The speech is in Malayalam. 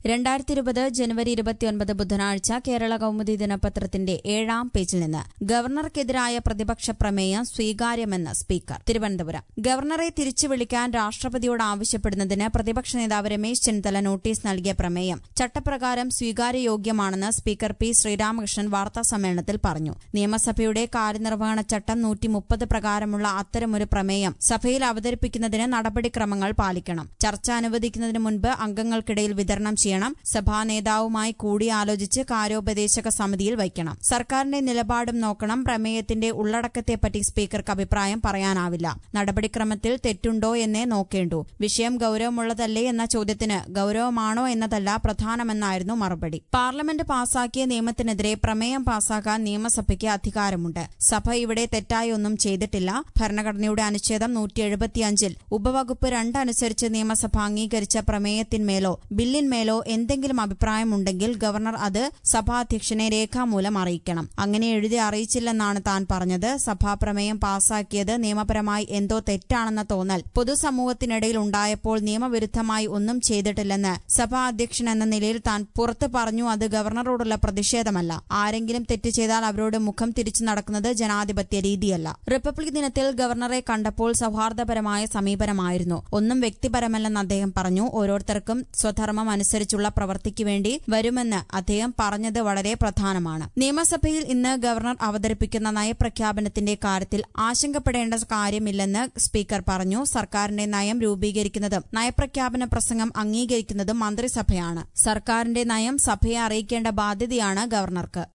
രണ്ടായിരത്തി ഇരുപത് ജനുവരി ഇരുപത്തിയൊൻപത് ബുധനാഴ്ച കേരള കൗമുദി ദിനപത്രത്തിന്റെ ഏഴാം പേജിൽ നിന്ന് ഗവർണർക്കെതിരായ പ്രതിപക്ഷ പ്രമേയം സ്വീകാര്യമെന്ന് സ്പീക്കർ തിരുവനന്തപുരം ഗവർണറെ തിരിച്ചു വിളിക്കാൻ രാഷ്ട്രപതിയോട് ആവശ്യപ്പെടുന്നതിന് പ്രതിപക്ഷ നേതാവ് രമേശ് ചെന്നിത്തല നോട്ടീസ് നൽകിയ പ്രമേയം ചട്ടപ്രകാരം സ്വീകാര്യയോഗ്യമാണെന്ന് സ്പീക്കർ പി ശ്രീരാമകൃഷ്ണൻ വാർത്താസമ്മേളനത്തിൽ പറഞ്ഞു നിയമസഭയുടെ കാര്യനിർവഹണ ചട്ടം നൂറ്റി മുപ്പത് പ്രകാരമുള്ള അത്തരമൊരു പ്രമേയം സഭയിൽ അവതരിപ്പിക്കുന്നതിന് നടപടിക്രമങ്ങൾ പാലിക്കണം ചർച്ച അനുവദിക്കുന്നതിന് മുൻപ് അംഗങ്ങൾക്കിടയിൽ വിതരണം ചെയ്യണം സഭാ നേതാവുമായി കൂടിയാലോചിച്ച് കാര്യോപദേശക സമിതിയിൽ വയ്ക്കണം സർക്കാരിന്റെ നിലപാടും നോക്കണം പ്രമേയത്തിന്റെ ഉള്ളടക്കത്തെപ്പറ്റി സ്പീക്കർക്ക് അഭിപ്രായം പറയാനാവില്ല നടപടിക്രമത്തിൽ തെറ്റുണ്ടോ എന്നേ നോക്കേണ്ടൂ വിഷയം ഗൌരവമുള്ളതല്ലേ എന്ന ചോദ്യത്തിന് ഗൌരവമാണോ എന്നതല്ല പ്രധാനമെന്നായിരുന്നു മറുപടി പാർലമെന്റ് പാസാക്കിയ നിയമത്തിനെതിരെ പ്രമേയം പാസാക്കാൻ നിയമസഭയ്ക്ക് അധികാരമുണ്ട് സഭ ഇവിടെ തെറ്റായി ഒന്നും ചെയ്തിട്ടില്ല ഭരണഘടനയുടെ അനുച്ഛേദം നൂറ്റി എഴുപത്തിയഞ്ചിൽ ഉപവകുപ്പ് രണ്ട് അനുസരിച്ച് നിയമസഭ അംഗീകരിച്ച പ്രമേയത്തിന്മേലോ ബില്ലിന്മേലോ എന്തെങ്കിലും അഭിപ്രായമുണ്ടെങ്കിൽ ഗവർണർ അത് സഭാധ്യക്ഷനെ രേഖാമൂലം അറിയിക്കണം അങ്ങനെ എഴുതി അറിയിച്ചില്ലെന്നാണ് താൻ പറഞ്ഞത് സഭാ പ്രമേയം പാസാക്കിയത് നിയമപരമായി എന്തോ തെറ്റാണെന്ന തോന്നൽ പൊതുസമൂഹത്തിനിടയിൽ ഉണ്ടായപ്പോൾ നിയമവിരുദ്ധമായി ഒന്നും ചെയ്തിട്ടില്ലെന്ന് സഭാ അധ്യക്ഷൻ എന്ന നിലയിൽ താൻ പുറത്തു പറഞ്ഞു അത് ഗവർണറോടുള്ള പ്രതിഷേധമല്ല ആരെങ്കിലും തെറ്റ് ചെയ്താൽ അവരോട് മുഖം തിരിച്ചു നടക്കുന്നത് ജനാധിപത്യ രീതിയല്ല റിപ്പബ്ലിക് ദിനത്തിൽ ഗവർണറെ കണ്ടപ്പോൾ സൗഹാർദ്ദപരമായ സമീപനമായിരുന്നു ഒന്നും വ്യക്തിപരമല്ലെന്ന് അദ്ദേഹം പറഞ്ഞു ഓരോരുത്തർക്കും സ്വധർമ്മം അനുസരിച്ചുള്ള പ്രവൃത്തിക്ക് വേണ്ടി വരുമെന്ന് അദ്ദേഹം പറഞ്ഞത് വളരെ പ്രധാനമാണ് നിയമസഭയിൽ ഇന്ന് ഗവർണർ അവതരിപ്പിക്കുന്ന നയപ്രഖ്യാപനത്തിന്റെ കാര്യത്തിൽ ആശങ്കപ്പെടേണ്ട കാര്യമില്ലെന്ന് സ്പീക്കർ പറഞ്ഞു സർക്കാരിന്റെ നയം രൂപീകരിക്കുന്നതും നയപ്രഖ്യാപന പ്രസംഗം അംഗീകരിക്കുന്നതും മന്ത്രിസഭയാണ് സർക്കാരിന്റെ നയം സഭയെ അറിയിക്കേണ്ട ബാധ്യതയാണ് ഗവർണർക്ക്